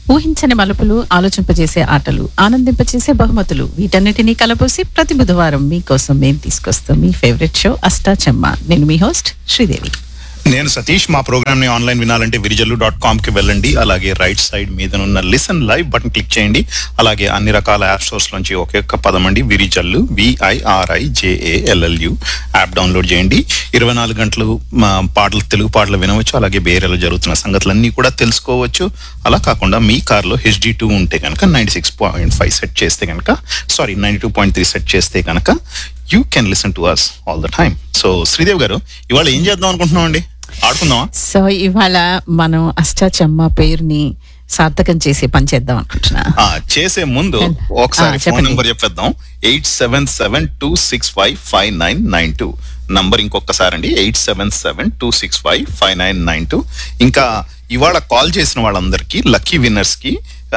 ఊహించని మలుపులు ఆలోచింపజేసే ఆటలు ఆనందింపజేసే బహుమతులు వీటన్నిటినీ కలబోసి ప్రతి బుధవారం మీకోసం మేము తీసుకొస్తాం మీ ఫేవరెట్ షో అష్టాచమ్మ నేను మీ హోస్ట్ శ్రీదేవి నేను సతీష్ మా ప్రోగ్రామ్ ని ఆన్లైన్ వినాలంటే విరిజల్లు డాట్ కామ్ కి వెళ్ళండి అలాగే రైట్ సైడ్ మీద ఉన్న లిసన్ లైవ్ బటన్ క్లిక్ చేయండి అలాగే అన్ని రకాల యాప్ స్టోర్స్ నుంచి ఒకే ఒక్క పదం అండి Virijallu V I R I J A L L U app download చేయండి ఇరవై నాలుగు గంటలు మా పాటలు తెలుగు పాటలు వినవచ్చు అలాగే బేరేలో జరుగుతున్న సంగతులన్నీ కూడా తెలుసుకోవచ్చు అలా కాకుండా మీ కార్లో హెచ్డి టూ ఉంటే కనుక ninety six point five set చేస్తే కనుక sorry ninety two point three set చేస్తే కనుక you can listen to us all the time so Sridev గారు ఇవాళ ఏం చేద్దాం అనుకుంటున్నాం అండి ఆడుకుందామా సో ఇవాళ మనం అష్టాచమ్మ పేరుని సార్థకం చేసే పని చేద్దాం అనుకుంటున్నా ఆ, చేసే ముందు ఆ, ఒకసారి ఫోన్ చెప్పండి. నెంబర్ చెప్పేద్దాం eight seven seven two six five five nine nine two number ఇంకొకసారి అండి eight seven seven two six five five nine nine two ఇంకా ఇవాళ కాల్ చేసిన వాళ్ళందరికీ లక్కీ విన్నర్స్ కి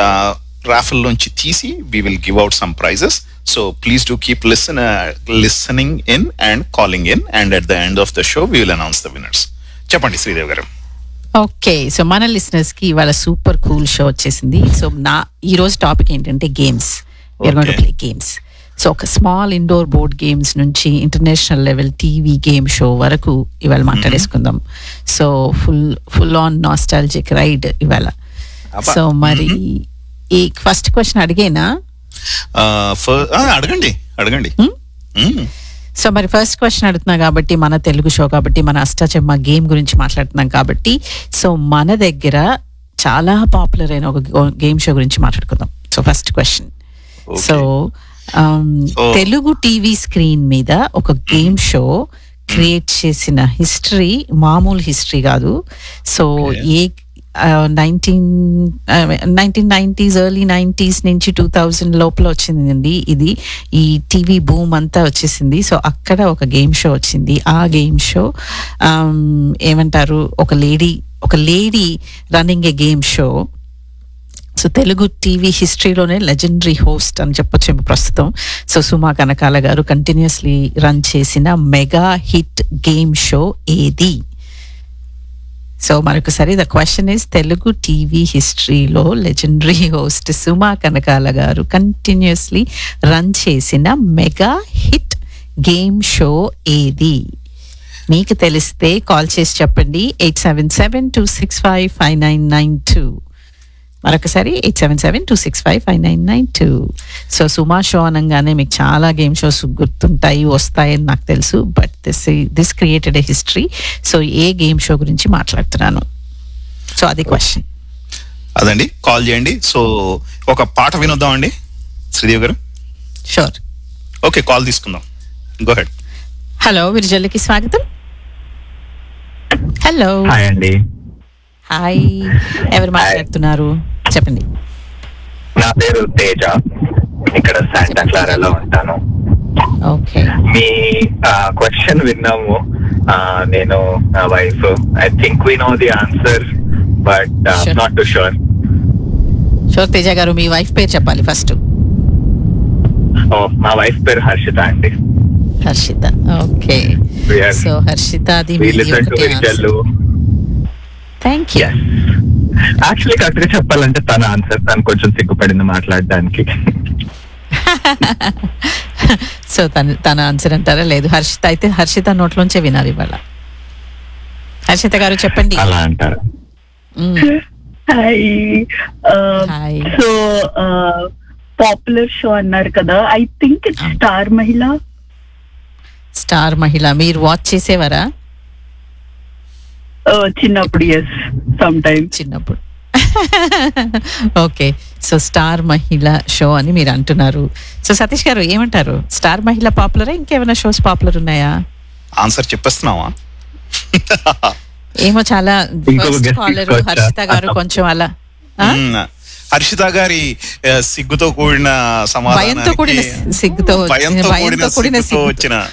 రాఫెల్ నుంచి తీసి we will give out some prizes so please do keep listen listening in and calling in and at the end of the show we will announce the winners చెప్పండి శ్రీదేవ్ గారు okay so మన listeners కి ఇవాళ super cool show వచ్చేసింది so నా ఈ రోజు topic ఏంటంటే games Okay. Play games so ఒక స్మాల్ ఇండోర్ బోర్డ్ గేమ్స్ నుంచి international level TV game show వరకు ఇవాళ మాట్లాడేసుకుందాం so full full on nostalgic ride ఇవాళ అబ్బా. సో మరి ఈ ఫస్ట్ క్వశ్చన్ అడిగేనా ఆ, ఫ- ఆ, అడగండి అడగండి మ్మ్. సో మరి ఫస్ట్ క్వశ్చన్ అడుగుతున్నా కాబట్టి మన తెలుగు షో కాబట్టి మన అష్టాచెమ్మ గేమ్ గురించి మాట్లాడుతున్నాం కాబట్టి సో మన దగ్గర చాలా పాపులర్ అయిన ఒక గేమ్ షో గురించి మాట్లాడుకుందాం so first question Okay. So So- Telugu TV screen మీద ఒక గేమ్ షో క్రియేట్ చేసిన హిస్టరీ మామూలు హిస్టరీ కాదు సో Okay. ఏ nineteen nineteen nineties early nineties నుంచి టూ థౌజండ్ లోపల వచ్చిందండి ఇది ఈ టీవీ బూమ్ అంతా వచ్చేసింది సో అక్కడ ఒక గేమ్ షో వచ్చింది ఆ గేమ్ షో ఏమంటారు ఒక లేడీ ఒక lady running a game show so Telugu TV హిస్టరీలోనే లెజెండరీ హోస్ట్ అని చెప్పొచ్చు ప్రస్తుతం సో సుమా కనకాల గారు కంటిన్యూస్లీ రన్ చేసిన మెగా హిట్ గేమ్ షో ఏది సో మరొకసారి the question is Telugu TV హిస్టరీలో లెజెండరీ హోస్ట్ సుమా కనకాల గారు కంటిన్యూస్లీ రన్ చేసిన మెగా హిట్ గేమ్ షో ఏది మీకు తెలిస్తే కాల్ చేసి చెప్పండి eight seven seven two six five five nine nine two మరొకసారి eight seven seven two six five five nine nine two so Suma show అనగానే మీకు చాలా గేమ్ షోస్ గుర్తుంటాయి వస్తాయని నాకు తెలుసు but this this created a history so a game show గురించి మాట్లాడుతున్నాను సో అది క్వశ్చన్ అదండి కాల్ చేయండి సో ఒక పాట వినొద్దాం అండి శ్రీదేవి గారు షూర్ ఓకే కాల్ తీసుకుందాం గో హెడ్ హలో విరిజల్లికి స్వాగతం హలో హాయ్ అండి హాయ్ ఎవరు మాట్లాడుతున్నారు చెప్పండి నా పేరు తేజ ఇక్కడ శాంటా క్లారాలో ఉంటాను ఓకే మీ క్వశ్చన్ విన్నాము ఆ, నేను నా wife I think we know the answer but Sure. Not too sure sure Teja గారు మీ వైఫ్ పేరు చెప్పాలి ఫస్ట్ మా వైఫ్ పేరు హర్షిత అండి Harshita okay We are- so Harshita అది We listen to Vijaylu. Thank you Yes. Actually correct గా చెప్పాలంటే తన ఆన్సర్ తను కొంచెం సిగ్గుపడింది మాట్లాడడానికి సో తన తన ఆన్సర్ అంటారా లేదు హర్షిత అయితే హర్షిత నోట్లోంచే వినాలి ఇవాళ హర్షిత గారు చెప్పండి అలా అంటారు మ్మ్. Hi hi so popular show అన్నారు కదా I think it's Ah. Star Mahila star Mahila మీరు వాచ్ చేసేవారా Uh, చిన్నప్పుడు ఎస్ సమ్ టైమ్స్ చిన్నప్పుడు okay so star Mahila show అని మీరు అంటున్నారు సో సతీష్ గారు ఏమంటారు స్టార్ మహిళ పాపులరా ఇంకేమైనా షోస్ పాపులర్ ఉన్నాయా ఆన్సర్ చెప్పేస్తున్నావా ఏమో చాలా ఇంకొక guest కాలర్ తీసుకోవచ్చా? హర్షిత గారు కొంచెం అలా ఆ? మ్మ్. హర్షిత గారి ఆ, సిగ్గుతో కూడిన భయంతో కూడిన సమాధానం సిగ్గుతో వచ్చిన- భయంతో కూడిన భయంతో కూడిన సిగ్గుతో సిగ్గుతో. వచ్చిన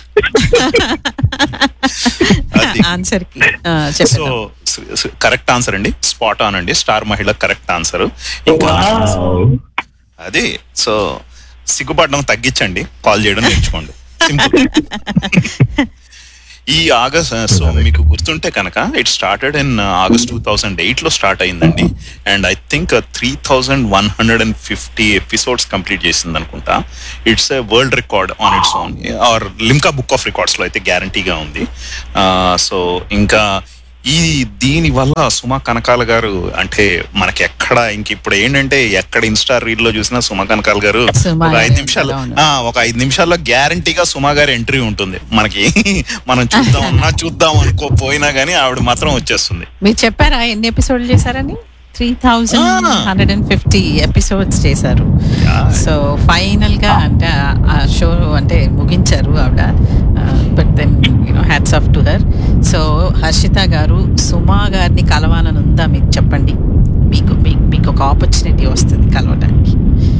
అది. ఆన్సర్ కి ఆ, సో చెప్పండి కరెక్ట్ ఆన్సర్ అండి స్పాట్ ఆన్ అండి స్టార్ మహిళ కరెక్ట్ ఆన్సర్ ఇంకా అది సో సిగ్గుపడడం తగ్గించండి కాల్ చేయడం నేర్చుకోండి సింపుల్ ఈ ఆగస్ట్ సో మీకు గుర్తుంటే కనుక it started in August two thousand eight లో స్టార్ట్ అయిందండి and I think three thousand one hundred and fifty episodes complete చేసింది అనుకుంటా it's a world record on its own or Limca book of records లో అయితే గ్యారంటీగా ఉంది సో ఇంకా ఈ దీని వల్ల సుమా కనకాల గారు అంటే మనకి ఎక్కడ ఇంక ఇప్పుడు ఏంటంటే ఎక్కడ ఇన్స్టా రీల్ లో చూసినా సుమా కనకాల గారు సుమా ఒక ఐదు గారు నిమిషాలు అవును. ఆ, ఒక ఐదు నిమిషాల్లో గ్యారంటీగా సుమా గారి ఎంట్రీ ఉంటుంది మనకి మనం చూద్దాం అన్నా చూద్దాం అనుకో పోయినా గానీ ఆవిడ మాత్రం వచ్చేస్తుంది మీరు చెప్పారా ఎన్ని ఎపిసోడ్లు చేశారని three thousand Ah. Hundred and fifty episodes చేశారు Yeah. సో ఫైనల్ గా అంటే ఆ షో అంటే ముగించారు ఆవిడ but then you know hats off to her so Harshita గారు సుమా గారిని కలవాలని ఉందా మీకు చెప్పండి మీకు మీకు మీకు ఒక ఆపర్చునిటీ వస్తుంది కలవడానికి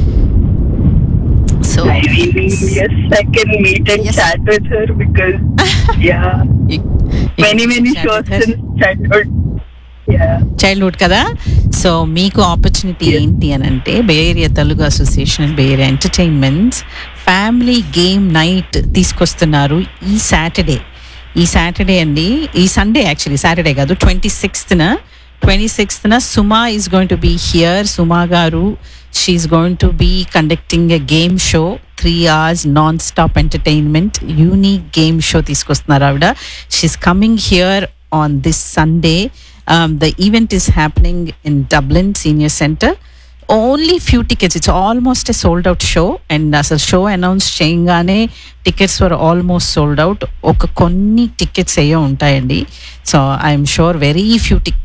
so I really yes, I can meet and Yes. chat with her because yeah, many many shows in childhood. Yeah. Childhood కదా సో మీకు ఆపర్చునిటీ ఏంటి అని అంటే Bay Area Telugu association Bay Area entertainments family game night తీసుకొస్తున్నారు ఈ Saturday ఈ Saturday అండి ఈ సండే యాక్చువల్లీ సాటర్డే కాదు ట్వంటీ సిక్స్త్న ట్వంటీ సిక్స్త్న Suma is going to be here Suma గారు she's going to be conducting a game show three hours non stop entertainment unique game show తీసుకొస్తున్నారు ఆవిడ she's coming here on this Sunday. Um, the event is happening in Dublin Senior Center. Only few tickets. It's almost a sold out show. And as a show announced చేయగానే tickets were almost sold out ఒక కొన్ని tickets అయ్యే ఉంటాయండి so I'm sure very few tick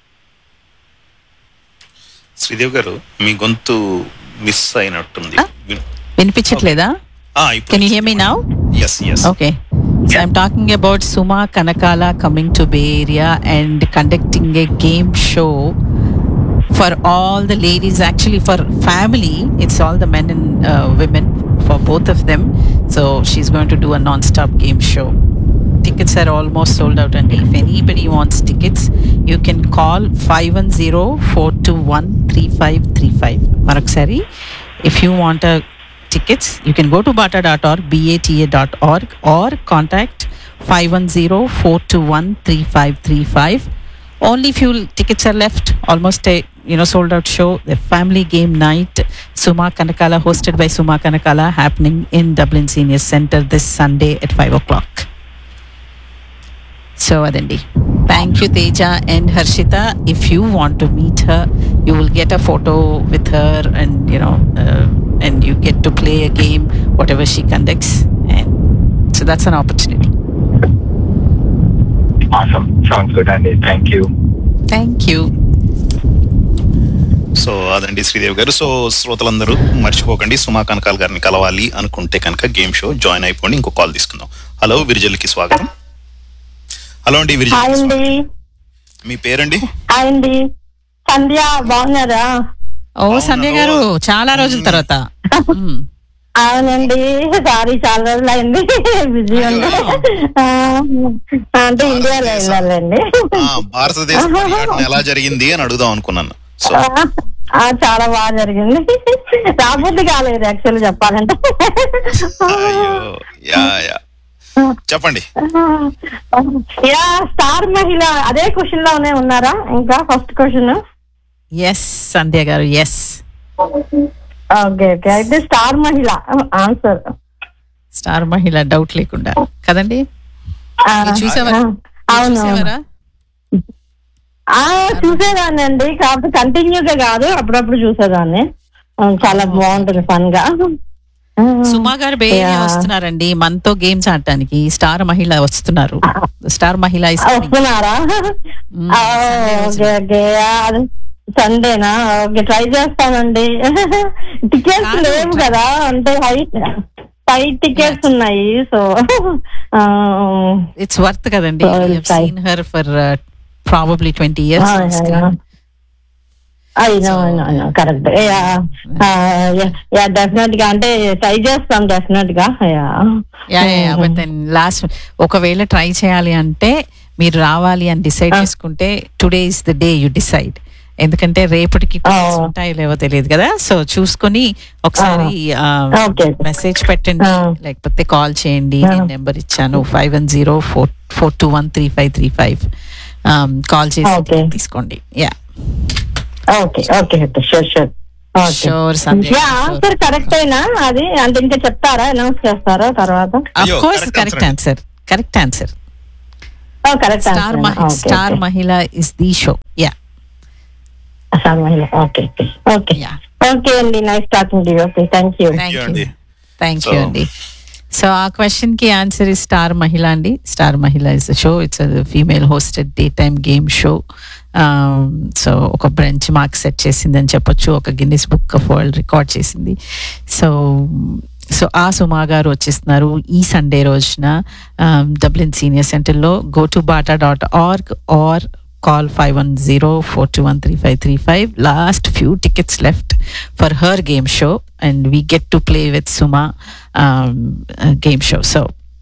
Sridev గారు మీ గొంతు miss అయినట్టుంది వినిపించట్లేదా can you hear me now yes yes Okay. So I'm talking about Suma Kanakala coming to Bay Area and conducting a game show for all the ladies, actually for family. It's all the men and uh, women for both of them. So she's going to do a non-stop game show. Tickets are almost sold out, and if anybody wants tickets, you can call 510-421-3535. Maraksari, if you want a tickets, you can go to bata.org, bata.org, or contact 510-421-3535. Only few tickets are left. Almost a you know sold out show. The family game night, Suma Kanakala, hosted by Suma Kanakala, happening in Dublin Senior Center this Sunday at five o'clock. So Adandi. Thank you, Teja and Harshita. If you want to meet her, you will get a photo with her, and you know, uh, and you get to play a game, whatever she conducts, and so that's an opportunity. Awesome. Sounds good, Andy. Thank you. Thank you. So అదండి శ్రీదేవి గారు so శ్రోతలందరూ మర్చిపోకండి సుమా కనకాల్ గారిని కలవాలి అనుకుంటే కనుక game show join అయిపోండి ఇంకో కాల్ తీసుకుందాం హలో విరిజల్కి స్వాగతం హలో అండి హాయ్ విరిజల్ అండి మీ పేరండి హాయ్ అండి సంధ్య బాగున్నారా ఓ సంధ్య గారు చాలా రోజుల తర్వాత మ్మ్. అవునండి సారీ చాలా రోజులు అయింది బిజీ ఉంది ఆ, అంటే ఇండియాలో వెళ్ళాలండి ఆ, భారతదేశ పర్యటన ఎలా జరిగింది అని అడుగుదాం అనుకున్నాను సో ఆ, చాలా బాగా జరిగింది రాబోద్ది కాలేదు యాక్చువల్ చెప్పాలంటే అయ్యో యా యా చెప్పండి యా స్టార్ మహిళ అదే క్వశ్చన్ లోనే ఉన్నారా ఇంకా ఫస్ట్ క్వశ్చన్ ఎస్ సంధ్య గారు ఎస్ ఓకే ఓకే అయితే star Mahila answer star Mahila doubt లేకుండా కదండి మీరు చూసేవారా మీరు అవును చూసేవారా ఆ చూసేదాన్ని అండి కాకపోతే కంటిన్యూ గా కాదు అప్పుడప్పుడు చూసేదాన్ని ఆ, చాలా బాగుంటుంది ఫన్ గా సుమా గారు బేరియా Yeah. వస్తున్నారండి మనతో గేమ్స్ ఆడటానికి స్టార్ మహిళ వస్తున్నారు స్టార్ మహిళ is coming. వస్తున్నారా Mm, ఆ, Sunday ఓకే ఓకే అది సండేనా ఓకే ట్రై చేస్తానండి టికెట్స్ కాదు, లేవు try- కదా అంటే హైట్ ఫైవ్ టికెట్స్ ఉన్నాయి సో ఇట్స్ వర్త్ కదండి So, I'll try. Seen her for probably twenty years అయినా అయినా కరెక్ట్ యా డెఫినెట్ గా అంటే ట్రై చేస్తాం డెఫినెట్ గా యా బట్ దెన్ లాస్ట్ ఒకవేళ ట్రై చేయాలి అంటే మీరు రావాలి అని డిసైడ్ Ah. చేసుకుంటే today is the day you decide ఎందుకంటే రేపటికి టికెట్స్ Oh. ఉంటాయో లేవో తెలియదు కదా సో చూసుకొని ఒకసారి Okay. మెసేజ్ పెట్టండి Ah. లేకపోతే కాల్ చేయండి Ah. నేను నెంబర్ ఇచ్చాను five one zero four four two one three five three five call చేసి Okay. తీసుకోండి yeah okay okay sure sure sure Sandhya yeah answer correct అయినా అది అంటే ఇంకా చెప్తారా అనౌన్స్ చేస్తారా తర్వాత అఫ్ అయ్యో, course correct correct answer answer correct answer correct star star Mahila is the show yeah star Mahila okay okay Yeah. Okay అండి nice talking to okay thank you thank you you అండి. థ్యాంక్ So- యూ అండి so uh question కి answer is star Mahila అండి star Mahila is show it's female hosted day time game show so ఒక benchmark set చేసింది అని చెప్పొచ్చు ఒక Guinness book of world record చేసింది సో సో ఆ సుమా గారు వచ్చేస్తున్నారు ఈ సండే రోజున డబ్లిన్ సీనియర్ సెంటర్లో go to BATA dot org or call five one zero four two one three five three five last few tickets left for her game show and we get to play with Suma game show so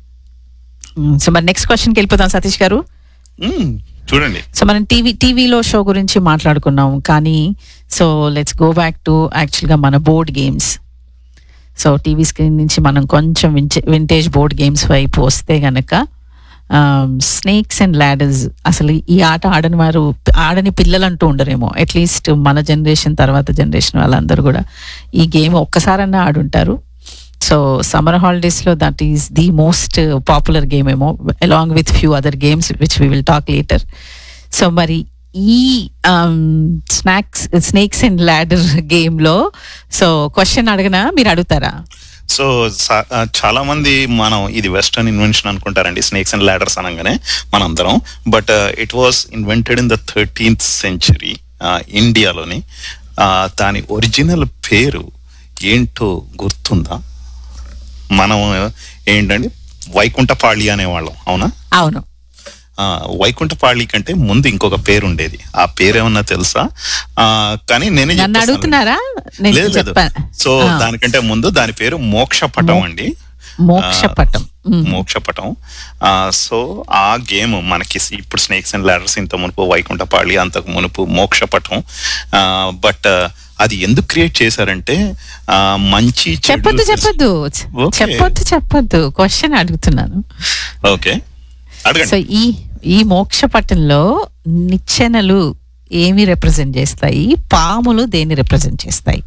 so మరి next క్వశ్చన్కి వెళ్ళిపోతాం సతీష్ గారు మ్మ్. చూడండి so మనం TV టీవీలో show గురించి మాట్లాడుకున్నాం కానీ so let's go back to యాక్చువల్గా మన board games so TV screen నుంచి మనం కొంచెం వింటేజ్ బోర్డ్ గేమ్స్ వైపు వస్తే గనక స్నేక్స్ అండ్ ల్యాడర్స్ అసలు ఈ ఆట ఆడని వారు ఆడని పిల్లలు అంటూ ఉండరేమో అట్లీస్ట్ మన జనరేషన్ తర్వాత జనరేషన్ వాళ్ళందరూ కూడా ఈ గేమ్ ఒక్కసారన్నా ఆడుంటారు సో సమ్మర్ హాలిడేస్లో that is the most popular game ఏమో along with few other games which we will talk later so మరి ఈ స్నాక్స్ స్నేక్స్ అండ్ ల్యాడర్ గేమ్లో సో క్వశ్చన్ అడగనా మీరు అడుగుతారా సో సా- ఆ, చాలా మంది మనం ఇది వెస్టర్న్ ఇన్వెన్షన్ అనుకుంటారండి స్నేక్స్ అండ్ లాడర్స్ అనగానే మనందరం but it was invented in the thirteenth century ఇండియాలోని ఆ, దాని ఒరిజినల్ పేరు ఏంటో గుర్తుందా మనం ఏంటండి వైకుంఠపాళి అనేవాళ్ళం అవునా అవును ఆ, వైకుంఠపాళి కంటే ముందు ఇంకొక పేరు ఉండేది ఆ పేరు ఏమన్నా తెలుసా ఆ, కానీ నేనే నన్ను చెప్పేస్తాను. అడుగుతున్నారా నేను లేదు లేదు చెప్పాను సో ఆ. దానికంటే ముందు దాని పేరు మోక్షపటం అండి మోక్షపటం మ్మ్. మోక్షపటం ఆ, సో ఆ గేమ్ మనకి సి- ఇప్పుడు స్నేక్స్ అండ్ లాడర్స్ ఇంత మునుపు వైకుంఠపాళి అంతకు మునుపు మోక్షపటం బట్ అది ఎందుకు క్రియేట్ చేశారంటే ఆ, మంచి చెడు- చెప్పొద్దు చెప్పొద్దు Okay. చెప్పొద్దు చెప్పొద్దు క్వశ్చన్ అడుగుతున్నాను ఓకే సో అడగండి ఈ ఈ మోక్షపటంలో నిచ్చెనలు ఏమి రిప్రజెంట్ చేస్తాయి పాములు దేన్ని రిప్రజెంట్ చేస్తాయి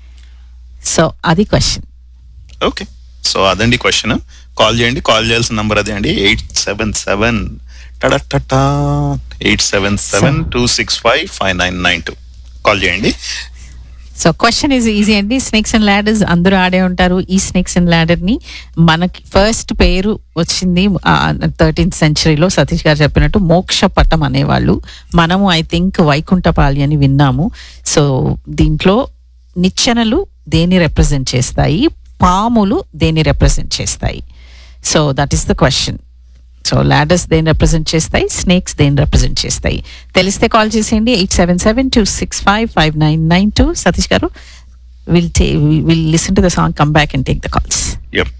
సో అది క్వశ్చన్ ఓకే సో అదండి క్వశ్చన్ కాల్ చేయండి కాల్ చేయాల్సిన నంబర్ అదే అండి ఎయిట్ సెవెన్ సెవెన్ టడటటా eight seven seven two six five five nine nine two call చేయండి సో క్వశ్చన్ ఈజ్ ఈజీ అండి స్నేక్స్ అండ్ ల్యాడర్స్ అందరూ ఆడే ఉంటారు ఈ స్నేక్స్ అండ్ ల్యాడర్ ని మనకి ఫస్ట్ పేరు వచ్చింది థర్టీన్త్ సెంచరీలో సతీష్ గారు చెప్పినట్టు మోక్షపటం అనేవాళ్ళు మనము ఐ థింక్ వైకుంఠపాలి అని విన్నాము సో దీంట్లో నిచ్చెనలు దేన్ని రిప్రజెంట్ చేస్తాయి పాములు దేన్ని రిప్రజెంట్ చేస్తాయి so that is the question so ladders దేని రిప్రజెంట్ చేస్తాయి స్నేక్స్ దేని రిప్రజెంట్ చేస్తాయి తెలిస్తే కాల్ చేసేయండి eight seven seven two six five five nine nine two Satish garu will will listen to the song come back and take the calls yup